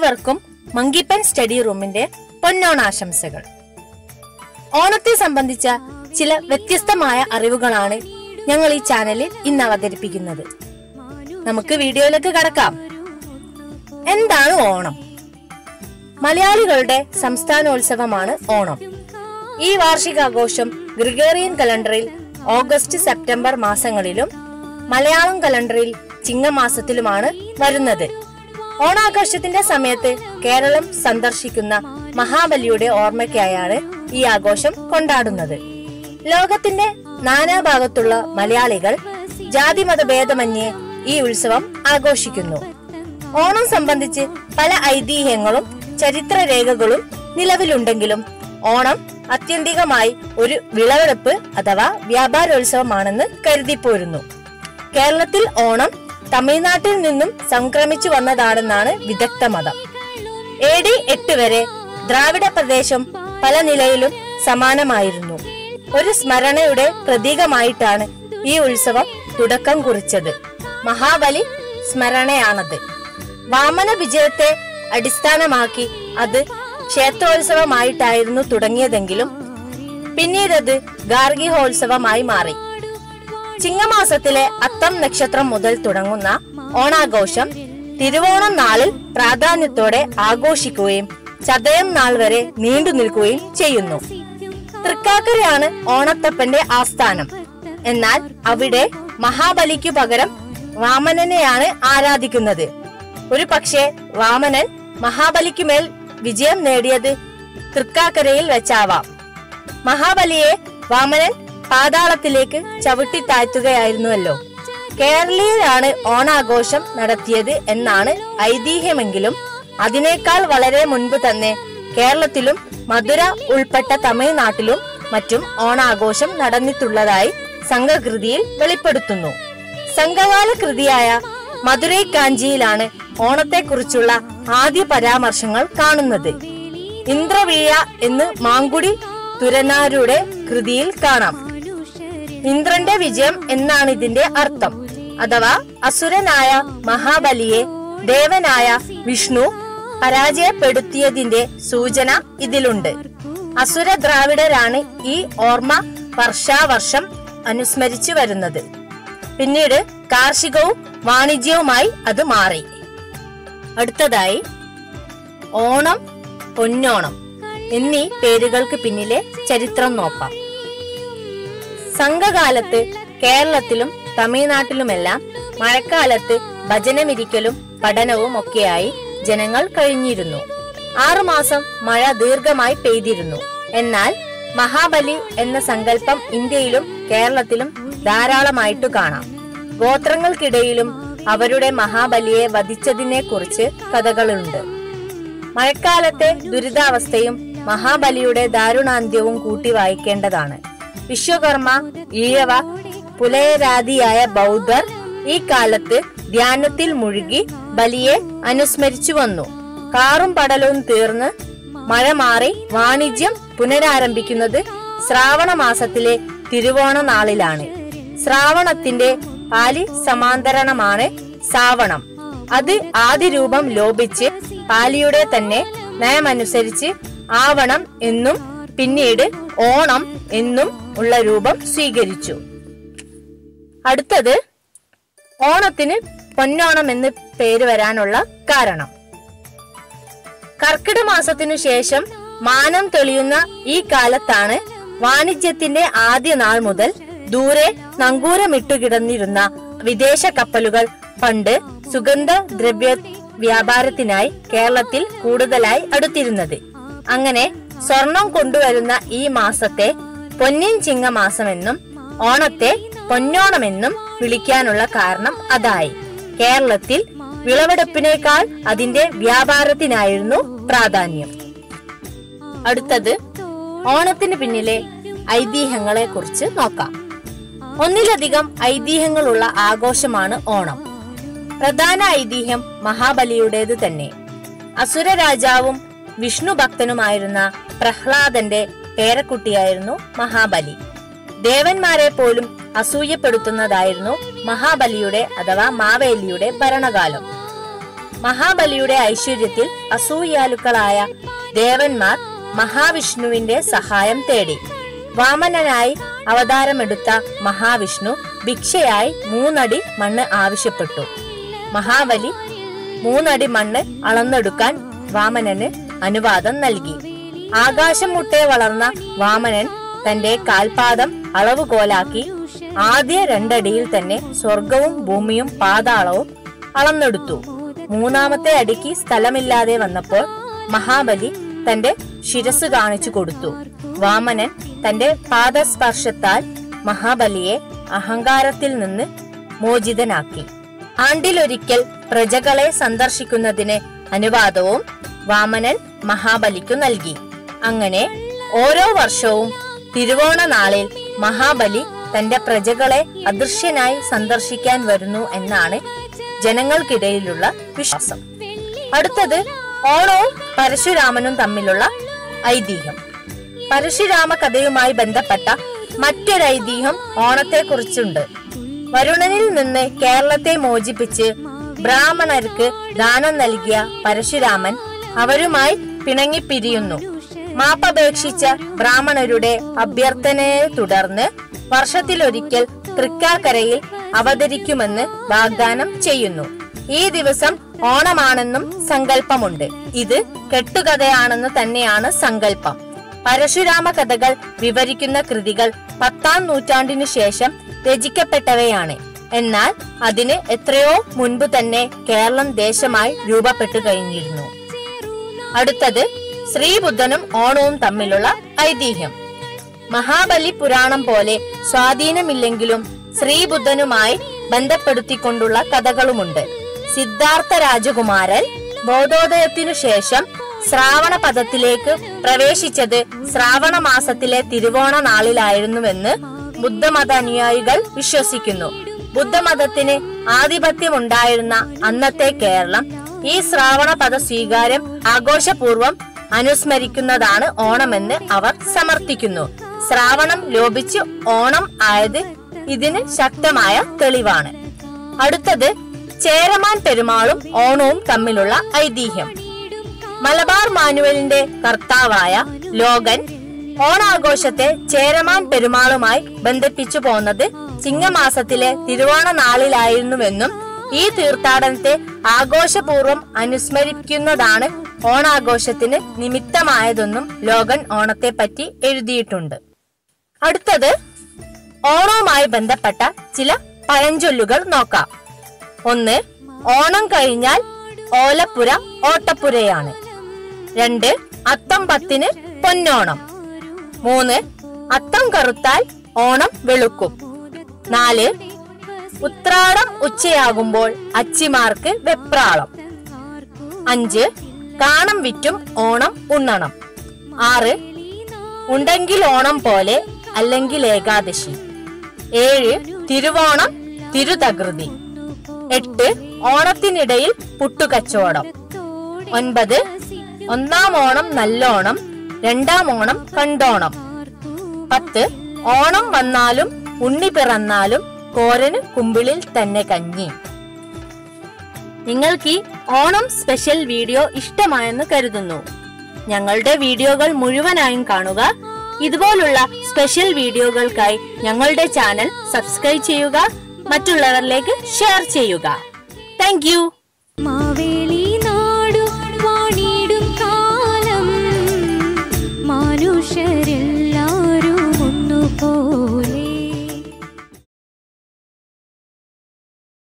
ഏവർക്കും മങ്കിപ്പൻ സ്റ്റഡി റൂമിന്റെ പൊന്നോണാശംസകൾ ഓണത്തെ സംബന്ധിച്ച ചില വ്യത്യസ്തമായ അറിവുകളാണ് ഞങ്ങൾ ഈ ചാനലിൽ ഇന്ന് അവതരിപ്പിക്കുന്നത് നമുക്ക് വീഡിയോയിലേക്ക് കടക്കാം എന്താണ് ഓണം മലയാളികളുടെ സംസ്ഥാനോത്സവമാണ് ഓണം ഈ വാർഷികാഘോഷം ഗ്രിഗേറിയൻ കലണ്ടറിൽ ഓഗസ്റ്റ് സെപ്റ്റംബർ മാസങ്ങളിലും മലയാളം കലണ്ടറിൽ ചിങ്ങമാസത്തിലുമാണ് വരുന്നത് ഓണാഘോഷത്തിന്റെ സമയത്ത് കേരളം സന്ദർശിക്കുന്ന മഹാബലിയുടെ ഓർമ്മയ്ക്കായാണ് ഈ ആഘോഷം കൊണ്ടാടുന്നത് ലോകത്തിന്റെ നാനാഭാഗത്തുള്ള മലയാളികൾ ജാതിമത ഭേദമന്യേ ഈ ഉത്സവം ആഘോഷിക്കുന്നു ഓണം സംബന്ധിച്ച് പല ഐതിഹ്യങ്ങളും ചരിത്രരേഖകളും നിലവിലുണ്ടെങ്കിലും ഓണം അത്യന്തികമായി ഒരു വിളവെടുപ്പ് അഥവാ വ്യാപാരോത്സവമാണെന്ന് കരുതിപ്പോരുന്നു കേരളത്തിൽ ഓണം തമിഴ്നാട്ടിൽ നിന്നും സംക്രമിച്ചു വന്നതാണെന്നാണ് വിദഗ്ധ മതം എ ഡി എട്ട് വരെ ദ്രാവിഡ പ്രദേശം പല നിലയിലും സമാനമായിരുന്നു ഒരു സ്മരണയുടെ പ്രതീകമായിട്ടാണ് ഈ ഉത്സവം തുടക്കം കുറിച്ചത് മഹാബലി സ്മരണയാണത് വാമന വിജയത്തെ അടിസ്ഥാനമാക്കി അത് ക്ഷേത്രോത്സവമായിട്ടായിരുന്നു തുടങ്ങിയതെങ്കിലും പിന്നീടത് ഗാർഗികോത്സവമായി മാറി ചിങ്ങമാസത്തിലെ അത്തം നക്ഷത്രം മുതൽ തുടങ്ങുന്ന ഓണാഘോഷം തിരുവോണം നാളിൽ പ്രാധാന്യത്തോടെ ആഘോഷിക്കുകയും ചതയം നാൾ വരെ നീണ്ടു നിൽക്കുകയും ചെയ്യുന്നു തൃക്കാക്കരയാണ് ഓണത്തപ്പന്റെ ആസ്ഥാനം എന്നാൽ അവിടെ മഹാബലിക്കു പകരം വാമനനെയാണ് ആരാധിക്കുന്നത് ഒരു പക്ഷേ വാമനൻ മഹാബലിക്കുമേൽ വിജയം നേടിയത് തൃക്കാക്കരയിൽ വെച്ചാവാം മഹാബലിയെ വാമനൻ പാതാളത്തിലേക്ക് ചവിട്ടി താഴ്ത്തുകയായിരുന്നുവല്ലോ കേരളീയരാണ് ഓണാഘോഷം നടത്തിയത് എന്നാണ് ഐതിഹ്യമെങ്കിലും അതിനേക്കാൾ വളരെ മുൻപ് തന്നെ കേരളത്തിലും മധുര ഉൾപ്പെട്ട തമിഴ്നാട്ടിലും മറ്റും ഓണാഘോഷം നടന്നിട്ടുള്ളതായി സംഘകൃതിയിൽ വെളിപ്പെടുത്തുന്നു സംഘകാല കൃതിയായ മധുരൈ കാഞ്ചിയിലാണ് ഓണത്തെക്കുറിച്ചുള്ള ആദ്യ പരാമർശങ്ങൾ കാണുന്നത് ഇന്ദ്രവീഴ എന്ന് മാങ്കുടി തുരനാരുടെ കൃതിയിൽ കാണാം ഇന്ദ്രന്റെ വിജയം എന്നാണ് ഇതിന്റെ അർത്ഥം അഥവാ അസുരനായ മഹാബലിയെ ദേവനായ വിഷ്ണു പരാജയപ്പെടുത്തിയതിന്റെ സൂചന ഇതിലുണ്ട് അസുര ദ്രാവിഡരാണ് ഈ ഓർമ്മ വർഷാവർഷം അനുസ്മരിച്ചു വരുന്നത് പിന്നീട് കാർഷികവും വാണിജ്യവുമായി അത് മാറി അടുത്തതായി ഓണം പൊന്നോണം എന്നീ പേരുകൾക്ക് പിന്നിലെ ചരിത്രം നോക്കാം സംഘകാലത്ത് കേരളത്തിലും തമിഴ്നാട്ടിലുമെല്ലാം മഴക്കാലത്ത് ഭജനമിരിക്കലും പഠനവും ഒക്കെയായി ജനങ്ങൾ കഴിഞ്ഞിരുന്നു ആറുമാസം മഴ ദീർഘമായി പെയ്തിരുന്നു എന്നാൽ മഹാബലി എന്ന സങ്കല്പം ഇന്ത്യയിലും കേരളത്തിലും ധാരാളമായിട്ടു കാണാം ഗോത്രങ്ങൾക്കിടയിലും അവരുടെ മഹാബലിയെ വധിച്ചതിനെ കുറിച്ച് കഥകളുണ്ട് മഴക്കാലത്തെ ദുരിതാവസ്ഥയും മഹാബലിയുടെ ദാരുണാന്ത്യവും കൂട്ടി വായിക്കേണ്ടതാണ് വിശ്വകർമ്മ ഈഴവ പുലയരാതിയായ ബൗദ്ധർ ഈ കാലത്ത് ധ്യാനത്തിൽ മുഴുകി ബലിയെ അനുസ്മരിച്ചു വന്നു കാറും പടലവും തീർന്ന് മഴ മാറി വാണിജ്യം പുനരാരംഭിക്കുന്നത് ശ്രാവണ മാസത്തിലെ തിരുവോണ നാളിലാണ് ശ്രാവണത്തിന്റെ പാലി സമാന്തരണമാണ് സാവണം അത് ആദ്യ രൂപം ലോപിച്ച് പാലിയുടെ തന്നെ നയമനുസരിച്ച് ആവണം എന്നും പിന്നീട് ഓണം എന്നും ഉള്ള രൂപം സ്വീകരിച്ചു അടുത്തത് ഓണത്തിന് പൊന്നോണം എന്ന് പേര് വരാനുള്ള കാരണം കർക്കിട മാസത്തിനു ശേഷം മാനം തെളിയുന്ന ഈ കാലത്താണ് വാണിജ്യത്തിന്റെ ആദ്യ നാൾ മുതൽ ദൂരെ നങ്കൂരമിട്ടു കിടന്നിരുന്ന വിദേശ കപ്പലുകൾ പണ്ട് സുഗന്ധ ദ്രവ്യ വ്യാപാരത്തിനായി കേരളത്തിൽ കൂടുതലായി അടുത്തിരുന്നത് അങ്ങനെ സ്വർണം കൊണ്ടുവരുന്ന ഈ മാസത്തെ പൊന്നിൻ ചിങ്ങ മാസമെന്നും ഓണത്തെ പൊന്നോണമെന്നും വിളിക്കാനുള്ള കാരണം അതായി കേരളത്തിൽ വിളവെടുപ്പിനേക്കാൾ അതിന്റെ വ്യാപാരത്തിനായിരുന്നു പ്രാധാന്യം അടുത്തത് ഓണത്തിന് പിന്നിലെ ഐതിഹ്യങ്ങളെ കുറിച്ച് നോക്കാം ഒന്നിലധികം ഐതിഹ്യങ്ങളുള്ള ആഘോഷമാണ് ഓണം പ്രധാന ഐതിഹ്യം മഹാബലിയുടേത് തന്നെ അസുര രാജാവും വിഷ്ണു ഭക്തനുമായിരുന്ന പ്രഹ്ലാദന്റെ പേരക്കുട്ടിയായിരുന്നു മഹാബലി ദേവന്മാരെ പോലും അസൂയപ്പെടുത്തുന്നതായിരുന്നു മഹാബലിയുടെ അഥവാ മാവേലിയുടെ ഭരണകാലം മഹാബലിയുടെ ഐശ്വര്യത്തിൽ അസൂയാലുക്കളായ ദേവന്മാർ മഹാവിഷ്ണുവിന്റെ സഹായം തേടി വാമനനായി അവതാരമെടുത്ത മഹാവിഷ്ണു ഭിക്ഷയായി മൂന്നടി മണ്ണ് ആവശ്യപ്പെട്ടു മഹാബലി മൂന്നടി മണ്ണ് അളന്നെടുക്കാൻ വാമനന് അനുവാദം നൽകി ആകാശം മുട്ടേ വളർന്ന വാമനൻ തന്റെ കാൽപാദം അളവുകോലാക്കി ആദ്യ രണ്ടടിയിൽ തന്നെ സ്വർഗവും ഭൂമിയും പാതാളവും അളന്നെടുത്തു മൂന്നാമത്തെ അടിക്ക് സ്ഥലമില്ലാതെ വന്നപ്പോൾ മഹാബലി തന്റെ ശിരസ് കാണിച്ചു കൊടുത്തു വാമനൻ തന്റെ പാദസ്പർശത്താൽ മഹാബലിയെ അഹങ്കാരത്തിൽ നിന്ന് മോചിതനാക്കി ആണ്ടിലൊരിക്കൽ പ്രജകളെ സന്ദർശിക്കുന്നതിന് അനുവാദവും വാമനൻ മഹാബലിക്കു നൽകി അങ്ങനെ ഓരോ വർഷവും തിരുവോണ നാളിൽ മഹാബലി തന്റെ പ്രജകളെ അദൃശ്യനായി സന്ദർശിക്കാൻ വരുന്നു എന്നാണ് ജനങ്ങൾക്കിടയിലുള്ള വിശ്വാസം അടുത്തത് ഓണവും പരശുരാമനും തമ്മിലുള്ള ഐതിഹ്യം പരശുരാമ കഥയുമായി ബന്ധപ്പെട്ട മറ്റൊരു ഐതിഹ്യം ഓണത്തെക്കുറിച്ചുണ്ട് വരുണനിൽ നിന്ന് കേരളത്തെ മോചിപ്പിച്ച് ബ്രാഹ്മണർക്ക് ദാനം നൽകിയ പരശുരാമൻ അവരുമായി പിണങ്ങിപ്പിരിയുന്നു മാപ്പപേക്ഷിച്ച ബ്രാഹ്മണരുടെ അഭ്യർത്ഥനയെ തുടർന്ന് വർഷത്തിലൊരിക്കൽ തൃക്കാക്കരയിൽ അവതരിക്കുമെന്ന് വാഗ്ദാനം ചെയ്യുന്നു ഈ ദിവസം ഓണമാണെന്നും സങ്കല്പമുണ്ട് ഇത് കെട്ടുകഥയാണെന്ന് തന്നെയാണ് സങ്കല്പം പരശുരാമ കഥകൾ വിവരിക്കുന്ന കൃതികൾ പത്താം നൂറ്റാണ്ടിനു ശേഷം രചിക്കപ്പെട്ടവയാണ് എന്നാൽ അതിന് എത്രയോ മുൻപ് തന്നെ കേരളം ദേശമായി രൂപപ്പെട്ടു കഴിഞ്ഞിരുന്നു അടുത്തത് ശ്രീബുദ്ധനും ഓണവും തമ്മിലുള്ള ഐതിഹ്യം മഹാബലി പുരാണം പോലെ സ്വാധീനമില്ലെങ്കിലും ശ്രീബുദ്ധനുമായി ബന്ധപ്പെടുത്തിക്കൊണ്ടുള്ള കഥകളുമുണ്ട് സിദ്ധാർത്ഥ രാജകുമാരൻ ബോധോദയത്തിനു ശേഷം ശ്രാവണ പദത്തിലേക്ക് പ്രവേശിച്ചത് ശ്രാവണ മാസത്തിലെ തിരുവോണ നാളിലായിരുന്നുവെന്ന് ബുദ്ധമത അനുയായികൾ വിശ്വസിക്കുന്നു ബുദ്ധമതത്തിന് ആധിപത്യമുണ്ടായിരുന്ന അന്നത്തെ കേരളം ഈ ശ്രാവണ പദ സ്വീകാരം ആഘോഷപൂർവം അനുസ്മരിക്കുന്നതാണ് ഓണമെന്ന് അവർ സമർത്ഥിക്കുന്നു ശ്രാവണം ലോപിച്ച് ഓണം ആയത് ഇതിന് ശക്തമായ തെളിവാണ് അടുത്തത് ചേരമാൻ പെരുമാളും ഓണവും തമ്മിലുള്ള ഐതിഹ്യം മലബാർ മാനുവലിന്റെ കർത്താവായ ലോകൻ ഓണാഘോഷത്തെ ചേരമാൻ പെരുമാളുമായി ബന്ധിപ്പിച്ചു പോന്നത് ചിങ്ങമാസത്തിലെ തിരുവോണ നാളിലായിരുന്നുവെന്നും ഈ തീർത്ഥാടനത്തെ ആഘോഷപൂർവ്വം അനുസ്മരിക്കുന്നതാണ് ഓണാഘോഷത്തിന് നിമിത്തമായതെന്നും ലോകൻ ഓണത്തെപ്പറ്റി എഴുതിയിട്ടുണ്ട് അടുത്തത് ഓണവുമായി ബന്ധപ്പെട്ട ചില പഴഞ്ചൊല്ലുകൾ നോക്കാം ഒന്ന് ഓണം കഴിഞ്ഞാൽ ഓലപ്പുര ഓട്ടപ്പുരയാണ് രണ്ട് അത്തം പത്തിന് പൊന്നോണം മൂന്ന് അത്തം കറുത്താൽ ഓണം വെളുക്കും നാല് ഉത്രാടം ഉച്ചയാകുമ്പോൾ അച്ചിമാർക്ക് വെപ്രാളം അഞ്ച് കാണം വിറ്റും ഓണം ഉണ്ണണം ആറ് ഉണ്ടെങ്കിൽ ഓണം പോലെ അല്ലെങ്കിൽ ഏകാദശി ഏഴ് തിരുവോണം തിരുതകൃതി എട്ട് ഓണത്തിനിടയിൽ പുട്ടുകച്ചവടം ഒൻപത് ഒന്നാം ഓണം നല്ലോണം രണ്ടാം ഓണം കണ്ടോണം പത്ത് ഓണം വന്നാലും ഉണ്ണി പിറന്നാലും കോരന് കുമ്പിളിൽ തന്നെ കഞ്ഞി നിങ്ങൾക്ക് ഈ ഓണം സ്പെഷ്യൽ വീഡിയോ ഇഷ്ടമായെന്ന് കരുതുന്നു ഞങ്ങളുടെ വീഡിയോകൾ മുഴുവനായും കാണുക ഇതുപോലുള്ള സ്പെഷ്യൽ വീഡിയോകൾക്കായി ഞങ്ങളുടെ ചാനൽ സബ്സ്ക്രൈബ് ചെയ്യുക മറ്റുള്ളവരിലേക്ക് ഷെയർ ചെയ്യുക താങ്ക് മാവേലി